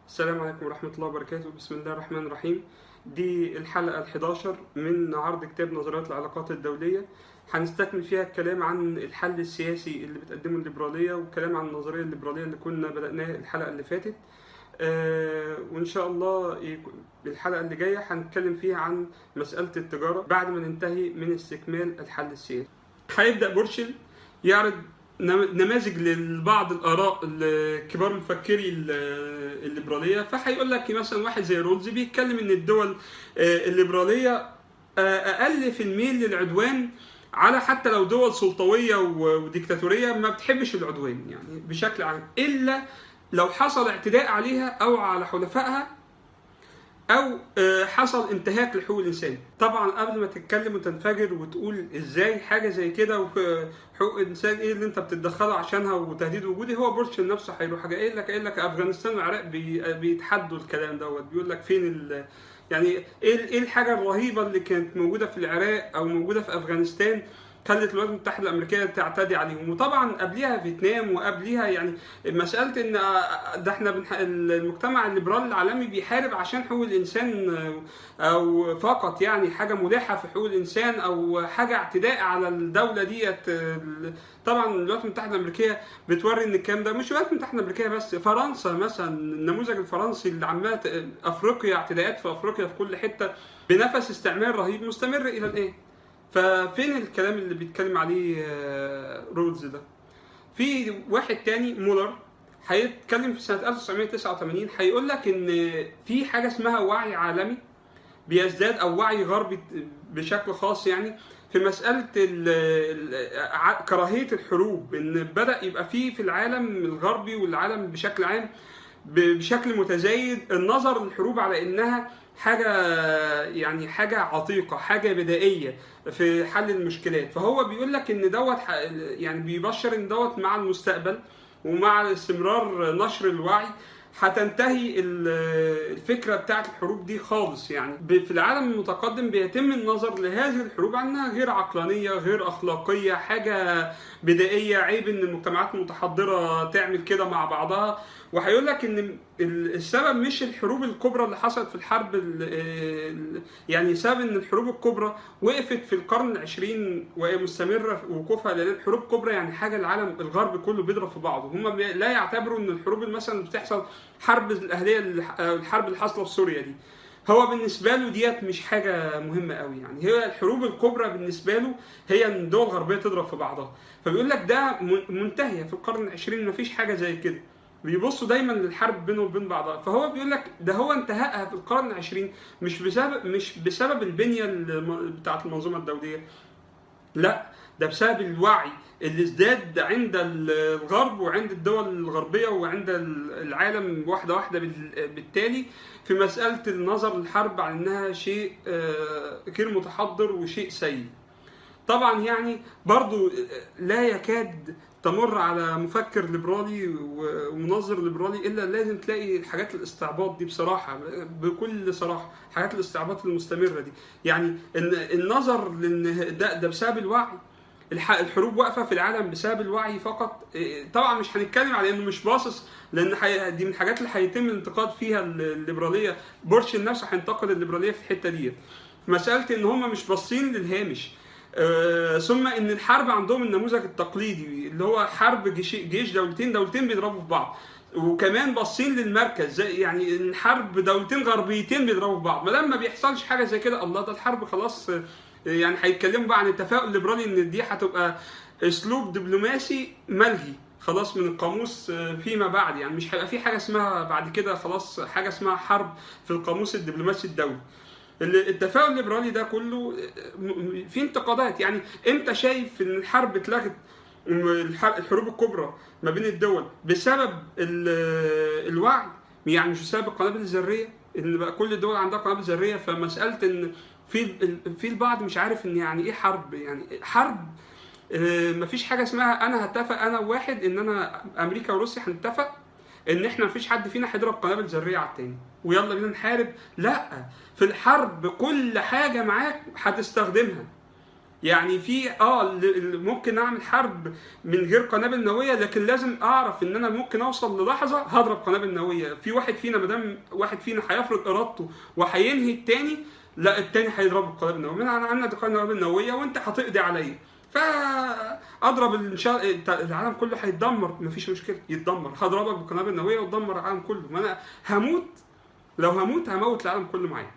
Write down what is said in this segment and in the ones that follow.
السلام عليكم ورحمة الله وبركاته بسم الله الرحمن الرحيم دي الحلقة ال11 من عرض كتاب نظريات العلاقات الدولية هنستكمل فيها الكلام عن الحل السياسي اللي بتقدمه الليبرالية والكلام عن النظرية الليبرالية اللي كنا بدأناها الحلقة اللي فاتت آه وإن شاء الله يك- الحلقة اللي جاية هنتكلم فيها عن مسألة التجارة بعد ما ننتهي من استكمال الحل السياسي هيبدأ بورشل يعرض نم- نماذج لبعض الاراء الكبار مفكري ال- الليبراليه فهيقول لك مثلا واحد زي رولز بيتكلم ان الدول آه، الليبراليه آه، اقل في الميل للعدوان على حتى لو دول سلطويه و- وديكتاتوريه ما بتحبش العدوان يعني بشكل عام الا لو حصل اعتداء عليها او على حلفائها او آه، حصل انتهاك لحقوق الانسان طبعا قبل ما تتكلم وتنفجر وتقول ازاي حاجه زي كده وحقوق الانسان ايه اللي انت بتتدخله عشانها وتهديد وجودي هو بورش نفسه هيروح قايل لك قايل لك افغانستان والعراق بي- بيتحدوا الكلام دوت بيقول لك فين ال يعني ايه ايه الحاجه الرهيبه اللي كانت موجوده في العراق او موجوده في افغانستان خلت الولايات المتحده الامريكيه تعتدي عليهم وطبعا قبليها فيتنام وقبليها يعني مساله ان ده احنا بنح... المجتمع الليبرالي العالمي بيحارب عشان حقوق الانسان او فقط يعني حاجه ملحه في حقوق الانسان او حاجه اعتداء على الدوله ديت طبعا الولايات المتحده الامريكيه بتوري ان الكلام ده مش الولايات المتحده الامريكيه بس فرنسا مثلا النموذج الفرنسي اللي عماله ت- افريقيا اعتداءات في افريقيا في كل حته بنفس استعمار رهيب مستمر الى الان ففين الكلام اللي بيتكلم عليه آه، رولز ده في واحد تاني مولر هيتكلم في سنه 1989 هيقول لك ان في حاجه اسمها وعي عالمي بيزداد او وعي غربي بشكل خاص يعني في مساله ال- ال- ع- كراهيه الحروب ان بدا يبقى في في العالم الغربي والعالم بشكل عام ب- بشكل متزايد النظر للحروب على انها حاجه يعني حاجه عتيقه حاجه بدائيه في حل المشكلات فهو بيقول لك ان دوت ح- يعني بيبشر ان دوت مع المستقبل ومع استمرار نشر الوعي هتنتهي ال- الفكره بتاعت الحروب دي خالص يعني ب- في العالم المتقدم بيتم النظر لهذه الحروب عنها غير عقلانيه غير اخلاقيه حاجه بدائيه عيب ان المجتمعات المتحضره تعمل كده مع بعضها وهيقول لك ان ال- السبب مش الحروب الكبرى اللي حصلت في الحرب ال- ال- يعني سبب ان الحروب الكبرى وقفت في القرن العشرين وهي مستمره في وقوفها لان الحروب الكبرى يعني حاجه العالم الغرب كله بيضرب في بعضه هم بي- لا يعتبروا ان الحروب اللي مثلا بتحصل حرب الاهليه اللي ح- الحرب اللي حاصله في سوريا دي هو بالنسبه له ديت مش حاجه مهمه قوي يعني هي الحروب الكبرى بالنسبه له هي ان الدول الغربيه تضرب في بعضها فبيقول لك ده من- منتهيه في القرن العشرين مفيش حاجه زي كده بيبصوا دايما للحرب بينهم وبين بعضها فهو بيقول لك ده هو انتهائها في القرن العشرين مش بسبب مش بسبب البنيه الم- بتاعه المنظومه الدوليه لا ده بسبب الوعي اللي ازداد عند الغرب وعند الدول الغربيه وعند العالم واحده واحده بال- بالتالي في مساله النظر للحرب على انها شيء آه، غير متحضر وشيء سيء. طبعا يعني برضو لا يكاد تمر على مفكر ليبرالي ومنظر ليبرالي الا لازم تلاقي حاجات الاستعباط دي بصراحه بكل صراحه حاجات الاستعباط المستمره دي يعني ان النظر لان ده ده بسبب الوعي الح- الحروب واقفه في العالم بسبب الوعي فقط إيه، طبعا مش هنتكلم على انه مش باصص لان حي... دي من الحاجات اللي هيتم الانتقاد فيها الليبراليه بورشل نفسه هينتقد الليبراليه في الحته ديت مساله ان هم مش باصين للهامش آه، ثم ان الحرب عندهم النموذج التقليدي اللي هو حرب جيش, جيش دولتين دولتين بيضربوا في بعض وكمان باصين للمركز زي يعني الحرب دولتين غربيتين بيضربوا في بعض ما لما بيحصلش حاجه زي كده الله ده الحرب خلاص آه، يعني هيتكلموا بقى عن التفاؤل الليبرالي ان دي هتبقى اسلوب دبلوماسي ملغي خلاص من القاموس آه، فيما بعد يعني مش هيبقى في حاجه اسمها بعد كده خلاص حاجه اسمها حرب في القاموس الدبلوماسي الدولي ال- التفاؤل الليبرالي ده كله م- م- في انتقادات يعني انت شايف ان الحرب اتلغت الح- الحروب الكبرى ما بين الدول بسبب ال- الوعي يعني مش بسبب القنابل الذريه ان بقى كل الدول عندها قنابل ذريه فمساله ان في ال- في البعض مش عارف ان يعني ايه حرب يعني حرب آه، مفيش حاجه اسمها انا هتفق انا وواحد ان انا امريكا وروسيا هنتفق ان احنا مفيش حد فينا هيضرب قنابل ذريه على التاني ويلا بينا نحارب لا في الحرب كل حاجه معاك هتستخدمها يعني في اه ال- ال- ممكن اعمل حرب من غير قنابل نوويه لكن لازم اعرف ان انا ممكن اوصل للحظه هضرب قنابل نوويه في واحد فينا ما دام واحد فينا هيفرض ارادته وهينهي التاني لا التاني هيضرب القنابل النوويه من انا عندي قنابل نوويه وانت هتقضي عليا فاضرب إن شاء العالم كله هيتدمر مفيش مشكله يتدمر هضربك بالقنابل النوويه وتدمر العالم كله ما انا هموت لو هموت هموت العالم كله معايا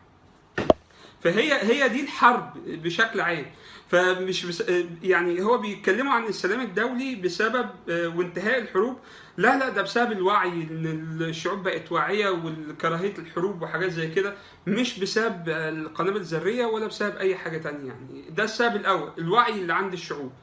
فهي هي دي الحرب بشكل عام فمش بس يعني هو بيتكلموا عن السلام الدولي بسبب آه، وانتهاء الحروب لا لا ده بسبب الوعي ان الشعوب بقت واعيه وكراهيه الحروب وحاجات زي كده مش بسبب القنابل الذريه ولا بسبب اي حاجه تانية يعني ده السبب الاول الوعي اللي عند الشعوب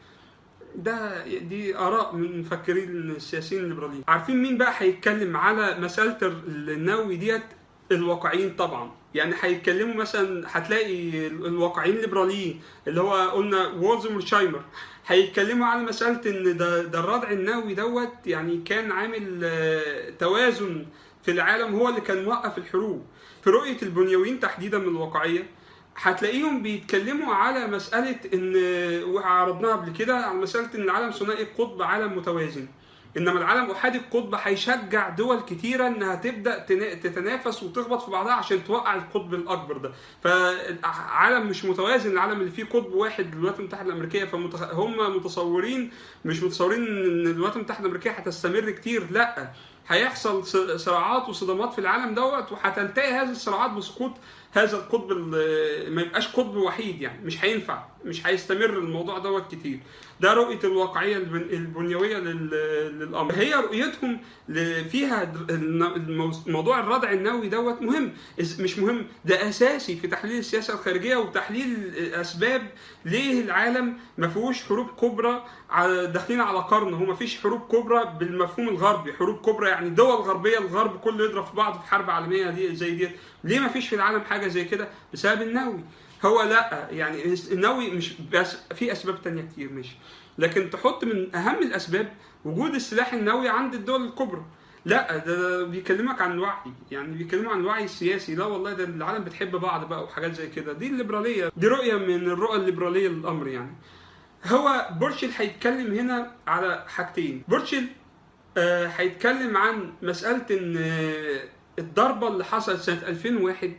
ده دي اراء من مفكرين السياسيين الليبراليين عارفين مين بقى هيتكلم على مساله النووي ديت الواقعيين طبعا يعني هيتكلموا مثلا هتلاقي الواقعيين الليبراليين اللي هو قلنا وولزمور شايمر هيتكلموا على مساله ان ده, ده الردع النووي دوت يعني كان عامل آه، توازن في العالم هو اللي كان موقف الحروب في رؤيه البنيويين تحديدا من الواقعيه هتلاقيهم بيتكلموا على مسألة إن وعرضناها قبل كده على مسألة إن العالم ثنائي القطب عالم متوازن إنما العالم أحادي القطب هيشجع دول كتيرة إنها تبدأ تنا- تتنافس وتخبط في بعضها عشان توقع القطب الأكبر ده فالعالم مش متوازن العالم اللي فيه قطب واحد الولايات المتحدة الأمريكية فهم متصورين مش متصورين إن الولايات المتحدة الأمريكية هتستمر كتير لأ هيحصل ص- صراعات وصدمات في العالم دوت وهتنتهي هذه الصراعات بسقوط هذا القطب ال- ما يبقاش قطب وحيد يعني مش هينفع مش هيستمر الموضوع دوت كتير ده رؤيه الواقعيه البن- البنيويه لل- للامر هي رؤيتهم ل- فيها د- الن- المو- موضوع الردع النووي دوت مهم إز- مش مهم ده اساسي في تحليل السياسه الخارجيه وتحليل اسباب ليه العالم ما فيهوش حروب كبرى على- داخلين على قرن هو ما فيش حروب كبرى بالمفهوم الغربي حروب كبرى يعني دول غربيه الغرب كله يضرب في بعض في حرب عالميه دي زي دي ليه ما فيش في العالم حاجه زي كده بسبب النووي هو لا يعني النووي مش بس في اسباب تانية كتير ماشي لكن تحط من اهم الاسباب وجود السلاح النووي عند الدول الكبرى لا ده بيكلمك عن الوعي يعني بيكلموا عن الوعي السياسي لا والله ده العالم بتحب بعض بقى وحاجات زي كده دي الليبراليه دي رؤيه من الرؤى الليبراليه للامر يعني هو بورشل هيتكلم هنا على حاجتين بورشل آه، هيتكلم عن مسألة إن آه، الضربة اللي حصلت سنة 2001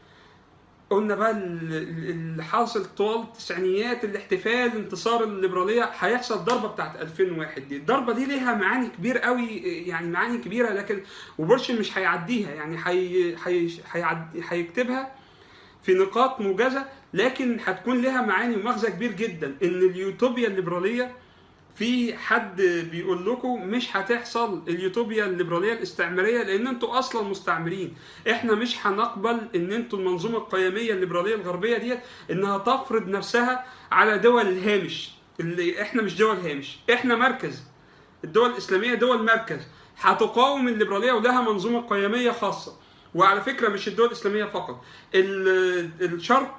قلنا بقى ال- ال- اللي حاصل طوال التسعينيات الاحتفال انتصار الليبرالية هيحصل ضربة بتاعت 2001 دي الضربة دي ليها معاني كبير قوي يعني معاني كبيرة لكن وبورشل مش هيعديها يعني هي هي هيعدي هيكتبها في نقاط موجزة لكن هتكون لها معاني ومغزى كبير جدا ان اليوتوبيا الليبرالية في حد بيقول لكم مش هتحصل اليوتوبيا الليبراليه الاستعماريه لان انتوا اصلا مستعمرين احنا مش هنقبل ان انتوا المنظومه القيميه الليبراليه الغربيه ديت انها تفرض نفسها على دول الهامش اللي احنا مش دول هامش احنا مركز الدول الاسلاميه دول مركز هتقاوم الليبراليه ولها منظومه قيميه خاصه وعلى فكره مش الدول الاسلاميه فقط ال- الشرق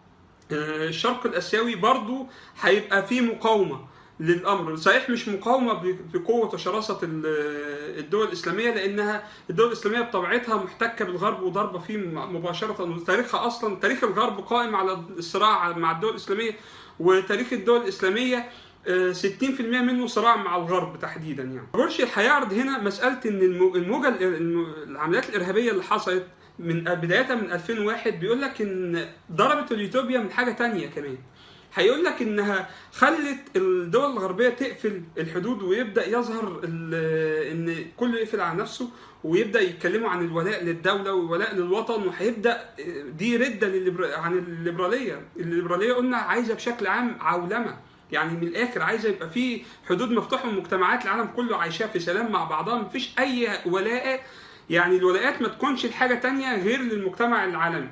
آه، الشرق الاسيوي برضو هيبقى فيه مقاومه للامر صحيح مش مقاومه ب- بقوه وشراسه ال- الدول الاسلاميه لانها الدول الاسلاميه بطبيعتها محتكه بالغرب وضاربه فيه م- مباشره وتاريخها اصلا تاريخ الغرب قائم على الصراع مع الدول الاسلاميه وتاريخ الدول الاسلاميه آه، 60% منه صراع مع الغرب تحديدا يعني. بورشي هيعرض هنا مساله ان الم- الموجه ال- الم- العمليات الارهابيه اللي حصلت من بدايه من 2001 بيقول لك ان ضربت اليوتوبيا من حاجه تانية كمان هيقول لك انها خلت الدول الغربيه تقفل الحدود ويبدا يظهر ال- ان كله يقفل على نفسه ويبدا يتكلموا عن الولاء للدوله والولاء للوطن وهيبدا دي رده للليبر... عن الليبراليه الليبراليه قلنا عايزه بشكل عام عولمه يعني من الاخر عايزه يبقى في حدود مفتوحه ومجتمعات العالم كله عايشاه في سلام مع بعضها مفيش اي ولاء يعني الولاءات ما تكونش لحاجه تانية غير للمجتمع العالمي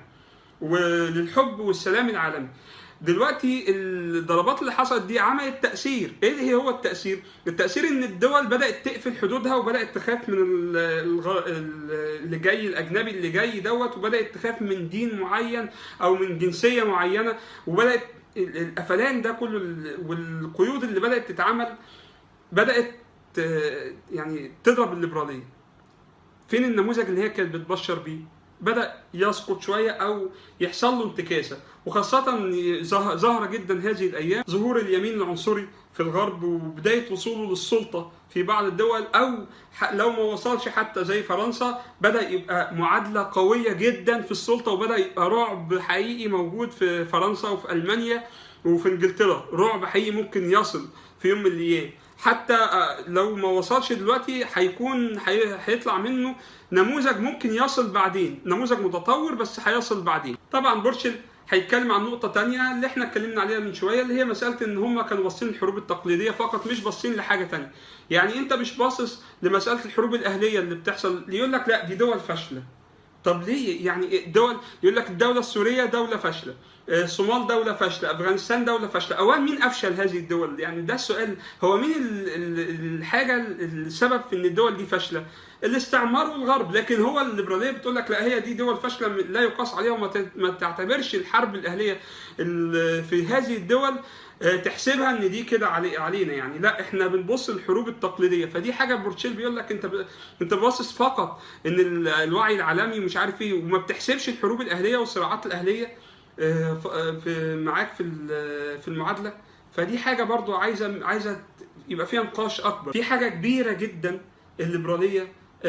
وللحب والسلام العالمي دلوقتي الضربات اللي حصلت دي عملت تأثير، ايه هو التأثير؟ التأثير ان الدول بدأت تقفل حدودها وبدأت تخاف من ال- الغ- ال- اللي جاي الأجنبي اللي جاي دوت وبدأت تخاف من دين معين أو من جنسية معينة وبدأت ال- القفلان ده كله ال- والقيود اللي بدأت تتعمل بدأت آه، يعني تضرب الليبرالية. فين النموذج اللي هي كانت بتبشر بيه؟ بدا يسقط شويه او يحصل له انتكاسه وخاصه إن ظه- ظاهره جدا هذه الايام ظهور اليمين العنصري في الغرب وبدايه وصوله للسلطه في بعض الدول او ح- لو ما وصلش حتى زي فرنسا بدا يبقى معادله قويه جدا في السلطه وبدا يبقى رعب حقيقي موجود في فرنسا وفي المانيا وفي انجلترا رعب حقيقي ممكن يصل في يوم من الايام حتى آه، لو ما وصلش دلوقتي هيكون هي- هيطلع منه نموذج ممكن يصل بعدين نموذج متطور بس هيصل بعدين طبعا بورشل هيتكلم عن نقطة تانية اللي احنا اتكلمنا عليها من شوية اللي هي مسألة ان هم كانوا باصين للحروب التقليدية فقط مش باصين لحاجة تانية يعني انت مش باصص لمسألة الحروب الأهلية اللي بتحصل يقول لك لا دي دول فاشلة طب ليه يعني دول يقول لك الدولة السورية دولة فاشلة آه، الصومال دولة فاشلة أفغانستان دولة فاشلة أولا مين أفشل هذه الدول يعني ده السؤال هو مين ال- ال- الحاجة السبب في إن الدول دي فاشلة الاستعمار والغرب لكن هو الليبرالية بتقول لك لا هي دي دول فاشلة لا يقاس عليها وما ت- ما تعتبرش الحرب الأهلية ال- في هذه الدول آه، تحسبها ان دي كده علي علينا يعني لا احنا بنبص للحروب التقليديه فدي حاجه بورتشيل بيقول لك انت ب... انت باصص فقط ان ال- الوعي العالمي مش عارف ايه وما بتحسبش الحروب الاهليه والصراعات الاهليه آه، ف- آه، في معاك في ال- في المعادله فدي حاجه برضو عايزه عايزه يبقى فيها نقاش اكبر في حاجه كبيره جدا الليبراليه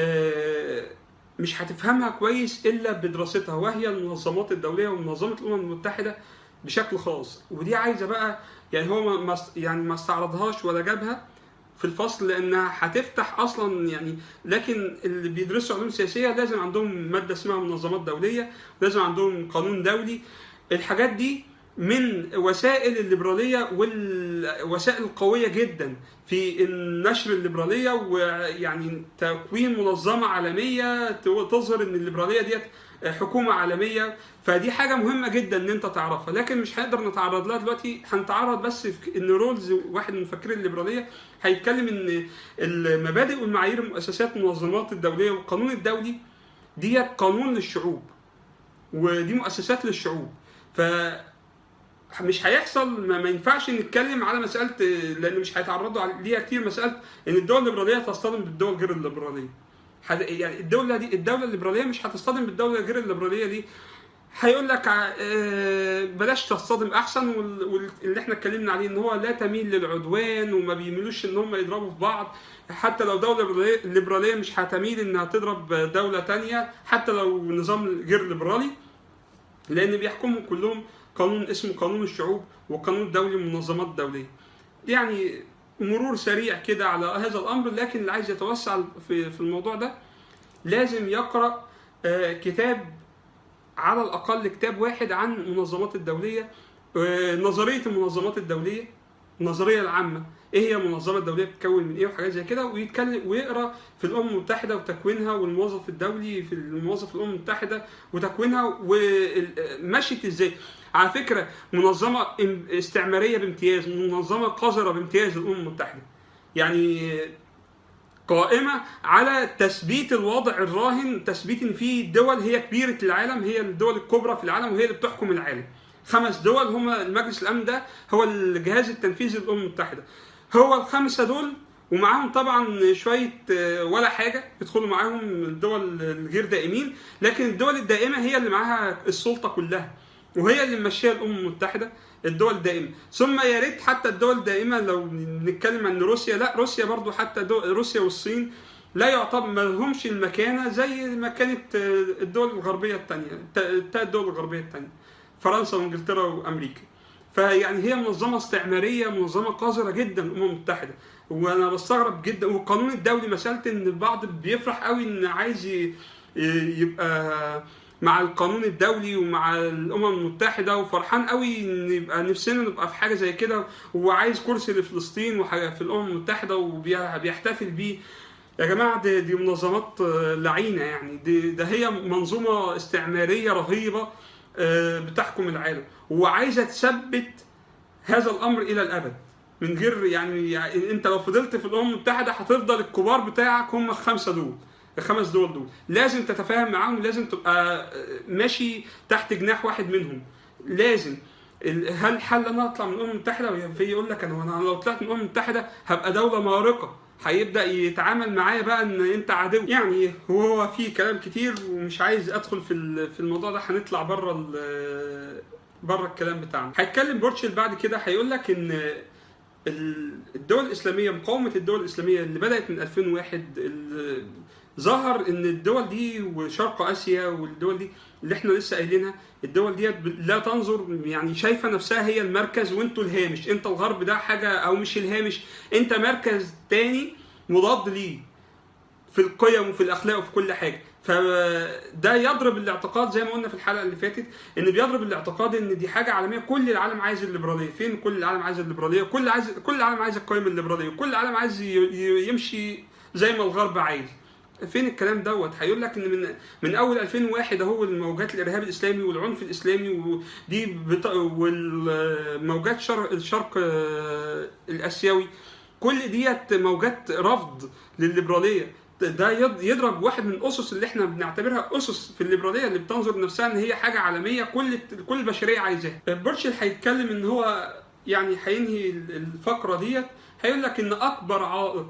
آه، مش هتفهمها كويس الا بدراستها وهي المنظمات الدوليه ومنظمه الامم المتحده بشكل خاص ودي عايزه بقى يعني هو ما- ما يعني ما استعرضهاش ولا جابها في الفصل لانها هتفتح اصلا يعني لكن اللي بيدرسوا علوم سياسيه لازم عندهم ماده اسمها منظمات دوليه لازم عندهم قانون دولي الحاجات دي من وسائل الليبراليه والوسائل القويه جدا في النشر الليبراليه ويعني تكوين منظمه عالميه تظهر ان الليبراليه ديت حكومه عالميه فدي حاجه مهمه جدا ان انت تعرفها لكن مش هنقدر نتعرض لها دلوقتي هنتعرض بس في ان رولز واحد من مفكرين الليبراليه هيتكلم ان المبادئ والمعايير المؤسسات المنظمات الدوليه والقانون الدولي ديت قانون للشعوب ودي مؤسسات للشعوب ف مش هيحصل ما, ما ينفعش نتكلم على مساله لان مش هيتعرضوا على- ليها كتير مساله ان الدول الليبراليه تصطدم بالدول غير الليبراليه حد- يعني الدوله دي الدوله الليبراليه مش هتصطدم بالدوله غير الليبراليه دي هيقول لك ع- آه، بلاش تصطدم احسن وال- واللي احنا اتكلمنا عليه ان هو لا تميل للعدوان وما بيميلوش ان هم يضربوا في بعض حتى لو دوله ليبرالية- ليبراليه مش هتميل انها تضرب دوله تانية حتى لو نظام غير ليبرالي لان بيحكمهم كلهم قانون اسمه قانون الشعوب والقانون الدولي والمنظمات الدوليه يعني مرور سريع كده على هذا الامر لكن اللي عايز يتوسع في في الموضوع ده لازم يقرا آه، كتاب على الاقل كتاب واحد عن المنظمات الدوليه آه، نظريه المنظمات الدوليه النظريه العامه ايه هي المنظمه الدوليه بتتكون من ايه وحاجات زي كده ويتكلم ويقرا في الامم المتحده وتكوينها والموظف الدولي في الموظف الامم المتحده وتكوينها ومشيت ازاي على فكره منظمه ام- استعماريه بامتياز منظمه قذره بامتياز الامم المتحده يعني قائمة على تثبيت الوضع الراهن تثبيت ان في دول هي كبيرة العالم هي الدول الكبرى في العالم وهي اللي بتحكم العالم خمس دول هم المجلس الامن ده هو الجهاز التنفيذي للامم المتحده هو الخمسه دول ومعاهم طبعا شويه آه، ولا حاجه يدخلوا معاهم الدول الغير دائمين لكن الدول الدائمه هي اللي معاها السلطه كلها وهي اللي ماشيه الامم المتحده الدول الدائمه ثم يا ريت حتى الدول الدائمه لو نتكلم عن روسيا لا روسيا برضو حتى دو روسيا والصين لا يعتبر ما لهمش المكانه زي ما كانت آه، الدول الغربيه الثانيه الثلاث دول الغربيه الثانيه فرنسا وانجلترا وامريكا فيعني هي منظمه استعماريه منظمه قذره جدا الامم المتحده وانا بستغرب جدا والقانون الدولي مساله ان البعض بيفرح قوي ان عايز ي- يبقى مع القانون الدولي ومع الامم المتحده وفرحان قوي ان يبقى نفسنا نبقى في حاجه زي كده وعايز كرسي لفلسطين وحاجه في الامم المتحده وبيحتفل بيه يا جماعه دي, دي منظمات آه، لعينه يعني دي ده هي منظومه استعماريه رهيبه آه، بتحكم العالم وعايزه تثبت هذا الامر الى الابد من غير يعني, يعني انت لو فضلت في الامم المتحده هتفضل الكبار بتاعك هم الخمسه دول الخمس دول دول لازم تتفاهم معاهم لازم تبقى ماشي تحت جناح واحد منهم لازم ال- هل حل ان انا اطلع من الامم المتحده في يقول لك انا انا لو طلعت من الامم المتحده هبقى دوله مارقه هيبدا يتعامل معايا بقى ان انت عدو يعني هو في كلام كتير ومش عايز ادخل في ال- في الموضوع ده هنطلع بره بره الكلام بتاعنا هيتكلم بورتشل بعد كده هيقول لك ان ال- الدول الاسلاميه مقاومه الدول الاسلاميه اللي بدات من 2001 ال- ظهر ان الدول دي وشرق اسيا والدول دي اللي احنا لسه قايلينها الدول ديت ب- لا تنظر يعني شايفه نفسها هي المركز وانتوا الهامش انت الغرب ده حاجه او مش الهامش انت مركز تاني مضاد ليه في القيم وفي الاخلاق وفي كل حاجه فده يضرب الاعتقاد زي ما قلنا في الحلقه اللي فاتت ان بيضرب الاعتقاد ان دي حاجه عالميه كل العالم عايز الليبراليه فين كل العالم عايز الليبراليه كل عايز كل العالم عايز القيم الليبراليه كل العالم عايز ي- ي- يمشي زي ما الغرب عايز فين الكلام دوت هيقول لك ان من من اول 2001 اهو الموجات الارهاب الاسلامي والعنف الاسلامي ودي بت... والموجات شرق الشرق آه، الاسيوي كل ديت موجات رفض للليبراليه ده يض- يضرب واحد من الاسس اللي احنا بنعتبرها اسس في الليبراليه اللي بتنظر لنفسها ان هي حاجه عالميه كل كل البشريه عايزاها. بورشل هيتكلم ان هو يعني هينهي الفقره ديت هيقول لك ان اكبر عائق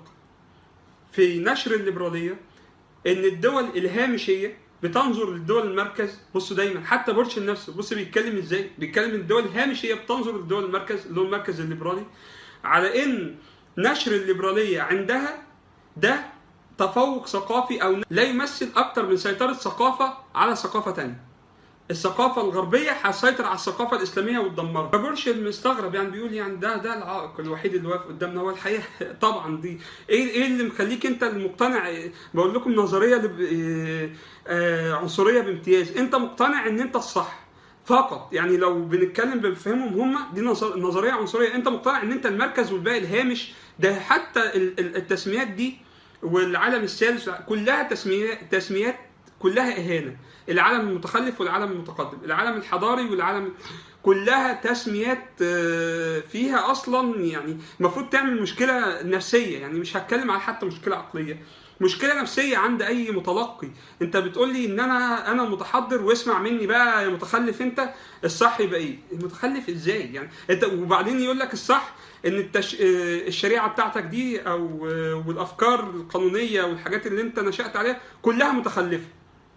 في نشر الليبراليه ان الدول الهامشيه بتنظر للدول المركز بصوا دايما حتى بورشل نفسه بص بيتكلم ازاي بيتكلم ان الدول الهامشيه بتنظر للدول المركز اللي هو المركز الليبرالي على ان نشر الليبراليه عندها ده تفوق ثقافي او لا يمثل اكتر من سيطره ثقافه على ثقافه تانية الثقافه الغربيه هتسيطر على الثقافه الاسلاميه وتدمرها فبورشل مستغرب يعني بيقول يعني ده ده العائق الوحيد اللي واقف قدامنا هو الحقيقه طبعا دي ايه ايه اللي مخليك انت المقتنع بقول لكم نظريه لب... آه، آه، عنصريه بامتياز انت مقتنع ان انت الصح فقط يعني لو بنتكلم بفهمهم هم دي نظر- نظريه عنصريه انت مقتنع ان انت المركز والباقي الهامش ده حتى ال- ال- التسميات دي والعالم الثالث كلها تسميات تسميات كلها اهانه العالم المتخلف والعالم المتقدم العالم الحضاري والعالم كلها تسميات آه، فيها اصلا يعني المفروض تعمل مشكله نفسيه يعني مش هتكلم على حتى مشكله عقليه مشكله نفسيه عند اي متلقي انت بتقول لي ان انا انا متحضر واسمع مني بقى يا متخلف انت الصح يبقى ايه المتخلف ازاي يعني انت وبعدين يقول لك الصح ان التش... آه، الشريعه بتاعتك دي او آه، والافكار القانونيه والحاجات اللي انت نشات عليها كلها متخلفه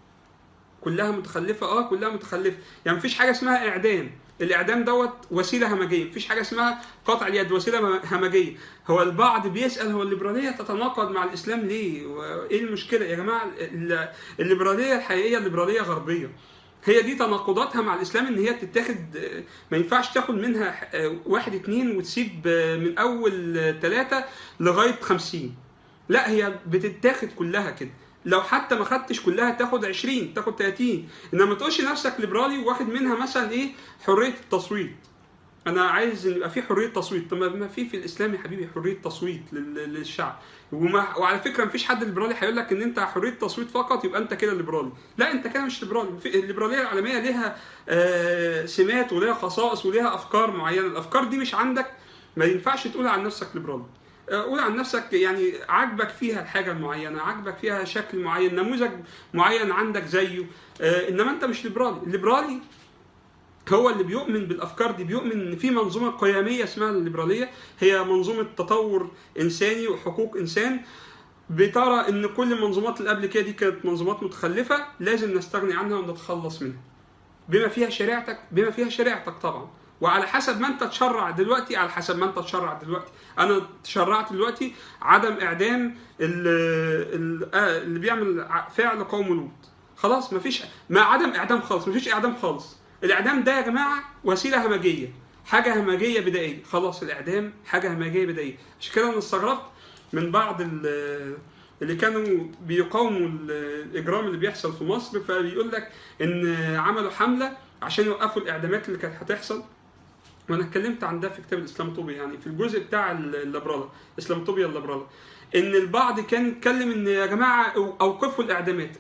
كلها متخلفه اه كلها متخلفه يعني مفيش حاجه اسمها اعدام الاعدام دوت وسيله همجيه مفيش حاجه اسمها قطع اليد وسيله همجيه هو البعض بيسال هو الليبراليه تتناقض مع الاسلام ليه وايه المشكله يا جماعه ال- الليبراليه الحقيقيه الليبراليه غربيه هي دي تناقضاتها مع الاسلام ان هي بتتاخد آه، ما ينفعش تاخد منها آه، واحد اتنين وتسيب آه، من اول ثلاثة لغايه خمسين لا هي بتتاخد كلها كده لو حتى ما خدتش كلها تاخد 20 تاخد 30 انما ما تقولش نفسك ليبرالي واخد منها مثلا ايه حريه التصويت انا عايز ان يبقى في حريه تصويت طب ما في في الاسلام يا حبيبي حريه تصويت لل- للشعب وما وعلى فكره مفيش حد ليبرالي هيقول لك ان انت حريه تصويت فقط يبقى انت كده ليبرالي لا انت كده مش ليبرالي في- الليبراليه العالميه ليها آه، سمات وليها خصائص وليها افكار معينه الافكار دي مش عندك ما ينفعش تقول عن نفسك ليبرالي آه، قول عن نفسك يعني عاجبك فيها الحاجه المعينه عاجبك فيها شكل معين نموذج معين عندك زيه آه، انما انت مش ليبرالي الليبرالي هو اللي بيؤمن بالافكار دي بيؤمن ان في منظومه قيميه اسمها الليبراليه هي منظومه تطور انساني وحقوق انسان بترى ان كل المنظومات اللي قبل كده دي كانت منظومات متخلفه لازم نستغني عنها ونتخلص منها بما فيها شريعتك بما فيها شريعتك طبعا وعلى حسب ما انت تشرع دلوقتي على حسب ما انت تشرع دلوقتي انا تشرعت دلوقتي عدم اعدام ال- ال- آه، اللي بيعمل ع- فعل قوم لوط خلاص مفيش ما عدم اعدام خالص مفيش اعدام خالص الاعدام ده يا جماعه وسيله همجيه حاجه همجيه بدائيه خلاص الاعدام حاجه همجيه بدائيه عشان كده انا استغربت من بعض ال- اللي كانوا بيقاوموا ال- الاجرام اللي بيحصل في مصر فبيقول لك ان عملوا حمله عشان يوقفوا الاعدامات اللي كانت هتحصل وانا اتكلمت عن ده في كتاب الاسلاموطوبيا يعني في الجزء بتاع الليبرالا اسلاموطوبيا الليبرالا ان البعض كان يتكلم ان يا جماعه اوقفوا الاعدامات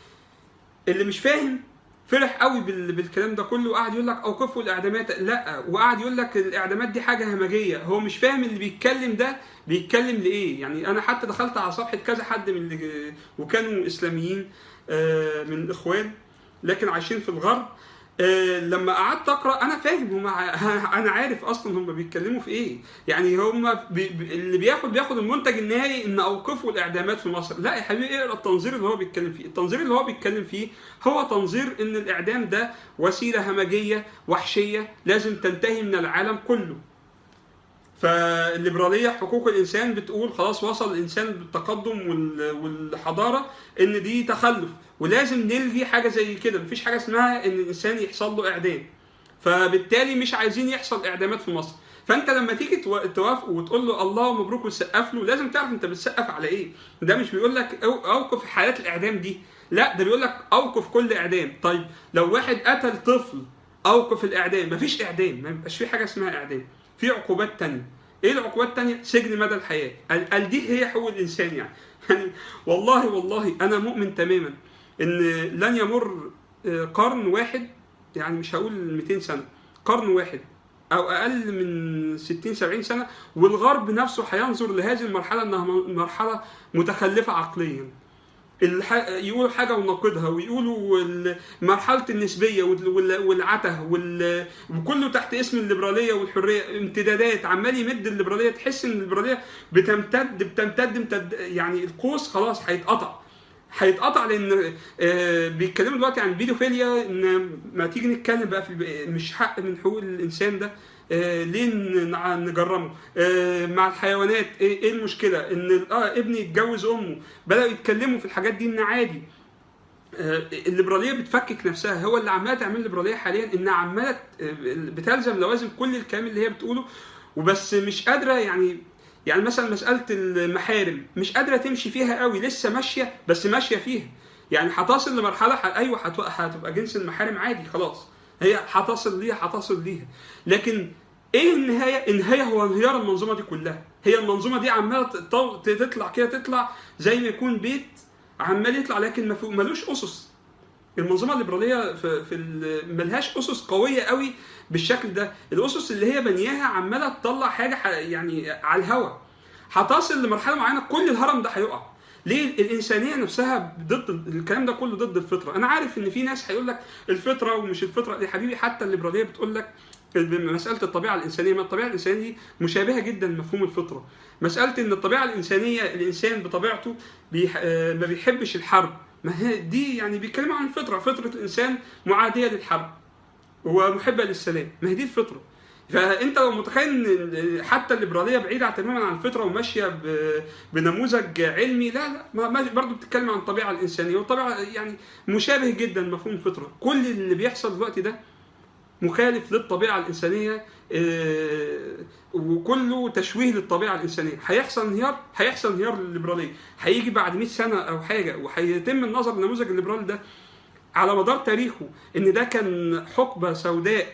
اللي مش فاهم فرح قوي بال- بالكلام ده كله وقعد يقول لك اوقفوا الاعدامات لا وقعد يقول لك الاعدامات دي حاجه همجيه هو مش فاهم اللي بيتكلم ده بيتكلم لايه يعني انا حتى دخلت على صفحه كذا حد من اللي وكانوا اسلاميين آه، من الاخوان لكن عايشين في الغرب آه، لما قعدت اقرا انا فاهم هم انا عارف اصلا هم بيتكلموا في ايه يعني هم بي بي- اللي بياخد بياخد المنتج النهائي ان اوقفوا الاعدامات في مصر لا يا حبيبي اقرا التنظير اللي هو بيتكلم فيه التنظير اللي هو بيتكلم فيه هو تنظير ان الاعدام ده وسيله همجيه وحشيه لازم تنتهي من العالم كله فالليبراليه حقوق الانسان بتقول خلاص وصل الانسان بالتقدم وال- والحضاره ان دي تخلف ولازم نلغي حاجه زي كده مفيش حاجه اسمها ان الانسان يحصل له اعدام فبالتالي مش عايزين يحصل اعدامات في مصر فانت لما تيجي تو- توافقه وتقول له الله مبروك وتسقف له لازم تعرف انت بتسقف على ايه ده مش بيقول لك أو- اوقف حالات الاعدام دي لا ده بيقول لك اوقف كل اعدام طيب لو واحد قتل طفل اوقف الاعدام مفيش اعدام ما بيبقاش في حاجه اسمها اعدام في عقوبات تانية ايه العقوبات التانية سجن مدى الحياه قال قال دي هي حقوق الانسان يعني يعني والله والله انا مؤمن تماما ان لن يمر آه، قرن واحد يعني مش هقول 200 سنه قرن واحد او اقل من 60 70 سنه والغرب نفسه هينظر لهذه المرحله انها م- مرحله متخلفه عقليا الح... يقولوا حاجه وناقضها ويقولوا ال- مرحله النسبيه وال- وال- والعته وال... وكله تحت اسم الليبراليه والحريه امتدادات عمال يمد الليبراليه تحس ان الليبراليه بتمتد بتمتد امتد يعني القوس خلاص هيتقطع هيتقطع لان آه، بيتكلموا دلوقتي عن البيدوفيليا ان ما تيجي نتكلم بقى في الب- مش حق من حقوق الانسان ده آه، ليه ن- نجرمه آه، مع الحيوانات ايه إيه المشكله ان اه ابني يتجوز امه بداوا يتكلموا في الحاجات دي ان عادي آه، الليبراليه بتفكك نفسها هو اللي عماله تعمل الليبراليه حاليا انها عماله آه، بتلزم لوازم كل الكلام اللي هي بتقوله وبس مش قادره يعني يعني مثلا مساله المحارم مش قادره تمشي فيها قوي لسه ماشيه بس ماشيه فيها يعني هتصل لمرحله ح- ايوه هت- هتبقى جنس المحارم عادي خلاص هي هتصل ليها هتصل ليها لكن ايه النهايه؟ النهايه هو انهيار المنظومه دي كلها هي المنظومه دي عماله تطو- تطلع كده تطلع زي ما يكون بيت عمال يطلع لكن ما فيه- ملوش اسس المنظومه الليبراليه في, في ال- ملهاش اسس قويه قوي بالشكل ده الاسس اللي هي بنياها عماله تطلع حاجه ح- يعني على الهوا هتصل لمرحله معينه كل الهرم ده هيقع ليه الانسانيه نفسها ضد ال- الكلام ده كله ضد الفطره انا عارف ان في ناس هيقول لك الفطره ومش الفطره يا حبيبي حتى الليبراليه بتقول لك مساله الطبيعه الانسانيه ما الطبيعه الانسانيه دي مشابهه جدا لمفهوم الفطره مساله ان الطبيعه الانسانيه الانسان بطبيعته بيح... آه، ما بيحبش الحرب ما هي دي يعني بيتكلموا عن الفطره فطره الانسان معاديه للحرب ومحبه للسلام ما هي دي الفطره فانت لو متخيل ان حتى الليبراليه بعيده تماما عن الفطره وماشيه ب- بنموذج علمي لا لا ما- ما برضه بتتكلم عن الطبيعه الانسانيه والطبيعه يعني مشابه جدا لمفهوم الفطره كل اللي بيحصل دلوقتي ده مخالف للطبيعه الانسانيه آه، وكله تشويه للطبيعه الانسانيه هيحصل انهيار هيحصل انهيار للليبراليه هيجي بعد 100 سنه او حاجه وهيتم النظر لنموذج الليبرالي ده على مدار تاريخه ان ده كان حقبه سوداء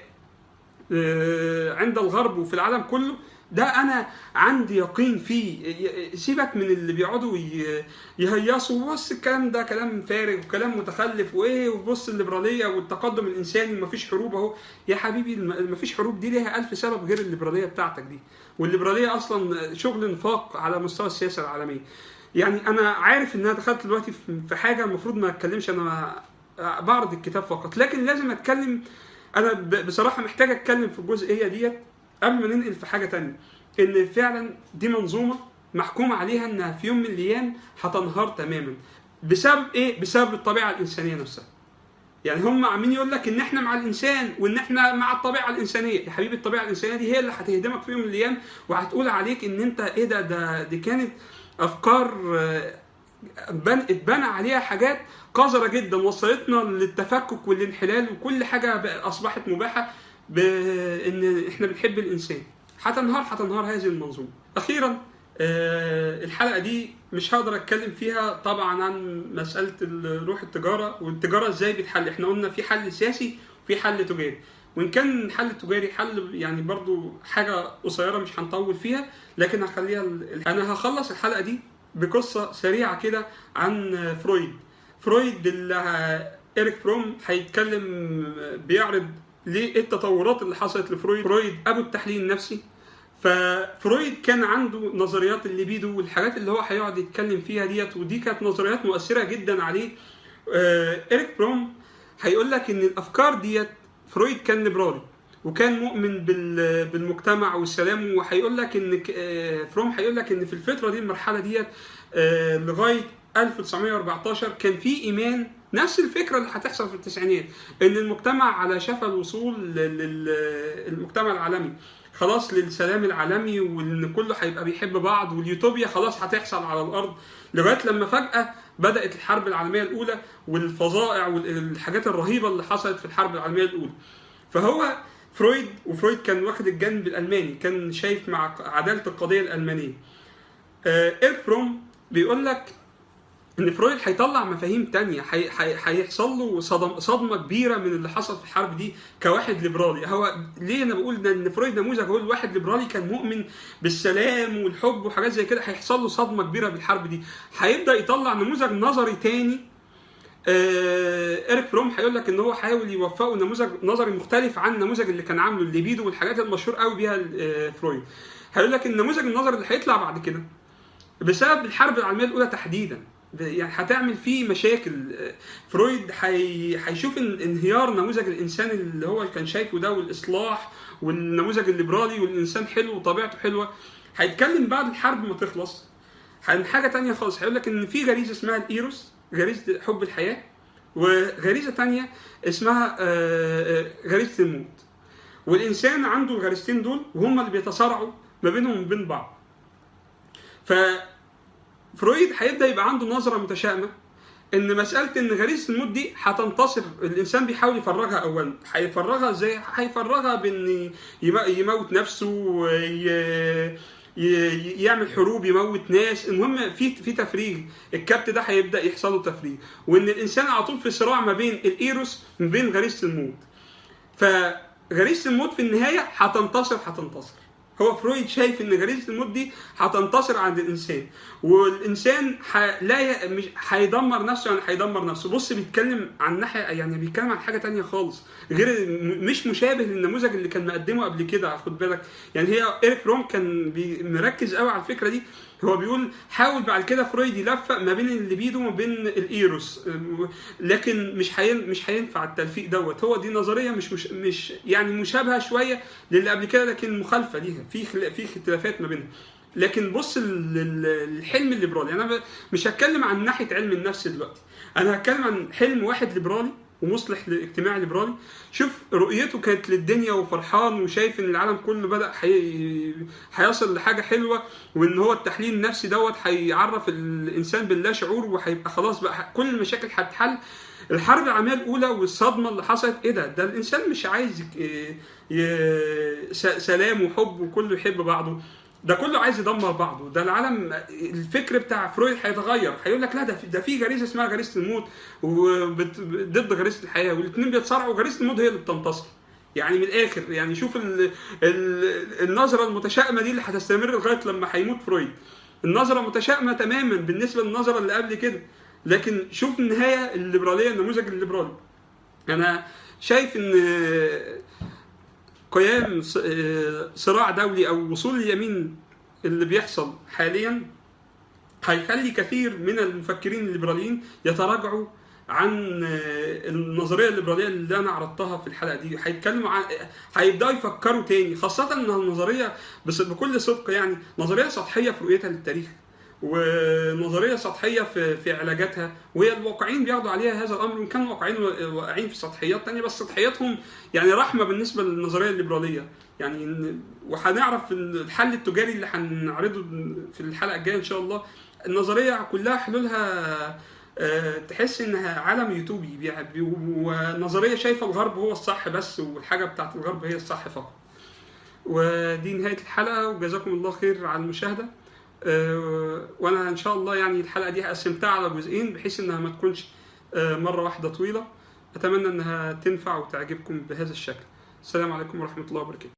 آه، عند الغرب وفي العالم كله ده انا عندي يقين فيه ي- سيبك من اللي بيقعدوا ي- يهيصوا بص الكلام ده كلام فارغ وكلام متخلف وايه وبص الليبراليه والتقدم الانساني ومفيش حروب اهو يا حبيبي الم- مفيش حروب دي ليها ألف سبب غير الليبراليه بتاعتك دي والليبراليه اصلا شغل نفاق على مستوى السياسه العالميه يعني انا عارف ان انا دخلت دلوقتي في- في حاجه المفروض ما اتكلمش انا بعرض الكتاب فقط لكن لازم اتكلم انا ب- بصراحه محتاج اتكلم في الجزئيه ديت قبل ما ننقل في حاجه تانية ان فعلا دي منظومه محكوم عليها انها في يوم من الايام هتنهار تماما بسبب ايه بسبب الطبيعه الانسانيه نفسها يعني هم عاملين يقول لك ان احنا مع الانسان وان احنا مع الطبيعه الانسانيه يا حبيبي الطبيعه الانسانيه دي هي اللي هتهدمك في يوم من الايام وهتقول عليك ان انت ايه ده ده دي كانت افكار آه، بن اتبنى عليها حاجات قذرة جدا وصلتنا للتفكك والانحلال وكل حاجة بقى أصبحت مباحة بإن إحنا بنحب الإنسان هتنهار هتنهار هذه المنظومة أخيرا آه، الحلقة دي مش هقدر أتكلم فيها طبعا عن مسألة ال- روح التجارة والتجارة إزاي بتحل إحنا قلنا في حل سياسي وفي حل تجاري وإن كان الحل التجاري حل يعني برضو حاجة قصيرة مش هنطول فيها لكن هخليها ال- أنا هخلص الحلقة دي بقصة سريعة كده عن فرويد فرويد اللي إيريك فروم هيتكلم بيعرض ليه إيه التطورات اللي حصلت لفرويد فرويد أبو التحليل النفسي ففرويد كان عنده نظريات الليبيدو والحاجات اللي هو هيقعد يتكلم فيها ديت ودي كانت نظريات مؤثرة جدا عليه آه، إيريك بروم هيقول لك إن الأفكار ديت فرويد كان ليبرالي وكان مؤمن بال- بالمجتمع والسلام وهيقول لك ان ك- آه، فروم هيقول لك ان في الفتره دي المرحله ديت آه، لغايه 1914 كان في ايمان نفس الفكره اللي هتحصل في التسعينات ان المجتمع على شفا الوصول للمجتمع العالمي خلاص للسلام العالمي وان كله هيبقى بيحب بعض واليوتوبيا خلاص هتحصل على الارض لغايه لما فجاه بدات الحرب العالميه الاولى والفظائع والحاجات الرهيبه اللي حصلت في الحرب العالميه الاولى فهو فرويد وفرويد كان واخد الجانب الالماني كان شايف مع عداله القضيه الالمانيه آه ايرك فروم بيقول لك ان فرويد هيطلع مفاهيم تانية هي- هي- هيحصل له صدم صدمه كبيره من اللي حصل في الحرب دي كواحد ليبرالي هو ليه انا بقول ده ان فرويد نموذج هو الواحد ليبرالي كان مؤمن بالسلام والحب وحاجات زي كده هيحصل له صدمه كبيره بالحرب دي هيبدا يطلع نموذج نظري تاني آه، ايريك فروم هيقول لك ان هو حاول يوفقه نموذج نظري مختلف عن النموذج اللي كان عامله الليبيدو والحاجات المشهور قوي بيها آه، فرويد هيقول لك النموذج النظري اللي هيطلع بعد كده بسبب الحرب العالميه الاولى تحديدا ب- يعني هتعمل فيه مشاكل آه، فرويد هي- هيشوف ان انهيار نموذج الانسان اللي هو كان شايفه ده والاصلاح والنموذج الليبرالي والانسان حلو وطبيعته حلوه هيتكلم بعد الحرب ما تخلص عن حاجه تانية خالص هيقول لك ان في غريزه اسمها الايروس غريزه حب الحياه وغريزه تانية اسمها آه، آه، غريزه الموت والانسان عنده الغريزتين دول وهم اللي بيتصارعوا ما بينهم وبين بعض ففرويد هيبدا يبقى عنده نظره متشائمه ان مساله ان غريزه الموت دي هتنتصر الانسان بيحاول يفرغها اولا هيفرغها ازاي هيفرغها بان يم- يموت نفسه وي- ي- يعمل حروب يموت ناس المهم في في تفريغ الكبت ده هيبدا يحصل له تفريغ وان الانسان على طول في صراع ما بين الايروس ما بين غريزه الموت فغريزه الموت في النهايه هتنتصر هتنتصر هو فرويد شايف ان غريزه الموت دي هتنتصر عند الانسان والانسان ح... لا ي... مش هيدمر نفسه يعني هيدمر نفسه بص بيتكلم عن ناحيه يعني بيتكلم عن حاجه تانية خالص غير م- مش مشابه للنموذج اللي كان مقدمه قبل كده خد بالك يعني هي ايريك روم كان بي... مركز قوي على الفكره دي هو بيقول حاول بعد كده فرويد يلفق ما بين الليبيدو وما بين الايروس لكن مش هين... مش هينفع التلفيق دوت هو دي نظريه مش مش, مش يعني مشابهه شويه للي قبل كده لكن مخالفه ليها في خل... في اختلافات ما بينها لكن بص لل- لل- للحلم الليبرالي انا ب- مش هتكلم عن ناحيه علم النفس دلوقتي انا هتكلم عن حلم واحد ليبرالي ومصلح لاجتماعي ليبرالي شوف رؤيته كانت للدنيا وفرحان وشايف ان العالم كله بدا حي... هيصل لحاجه حلوه وان هو التحليل النفسي دوت هيعرف الانسان باللا شعور وهيبقى خلاص بقى كل المشاكل هتتحل الحرب العالميه الاولى والصدمه اللي حصلت ايه ده ده الانسان مش عايز ي... ي... س- سلام وحب وكله يحب بعضه ده كله عايز يدمر بعضه ده العالم الفكر بتاع فرويد هيتغير هيقول لك لا ده في ده في غريزه اسمها غريزه الموت وبت- ضد غريزه الحياه والاثنين بيتصارعوا وغريزه الموت هي اللي بتنتصر يعني من الاخر يعني شوف ال ال النظره المتشائمه دي اللي هتستمر لغايه لما هيموت فرويد النظره متشائمه تماما بالنسبه للنظره اللي قبل كده لكن شوف النهايه الليبراليه النموذج الليبرالي انا شايف ان قيام ص- آه، صراع دولي او وصول اليمين اللي بيحصل حاليا هيخلي كثير من المفكرين الليبراليين يتراجعوا عن آه، النظريه الليبراليه اللي انا عرضتها في الحلقه دي هيتكلموا عن هيبداوا يفكروا تاني خاصه انها النظريه بس بكل صدق يعني نظريه سطحيه في رؤيتها للتاريخ ونظريه سطحيه في في علاجاتها وهي الواقعين بياخدوا عليها هذا الامر وان كانوا الواقعين واقعين في سطحيات تانية بس سطحياتهم يعني رحمه بالنسبه للنظريه الليبراليه يعني إن- وهنعرف الحل التجاري اللي هنعرضه في الحلقه الجايه ان شاء الله النظريه كلها حلولها آه، تحس انها عالم يوتوبي بي- بي- ونظريه شايفه الغرب هو الصح بس والحاجه بتاعت الغرب هي الصح فقط ودي نهايه الحلقه وجزاكم الله خير على المشاهده آه، وانا ان شاء الله يعني الحلقه دي قسمتها على جزئين بحيث انها ما تكونش آه، مره واحده طويله اتمنى انها تنفع وتعجبكم بهذا الشكل السلام عليكم ورحمه الله وبركاته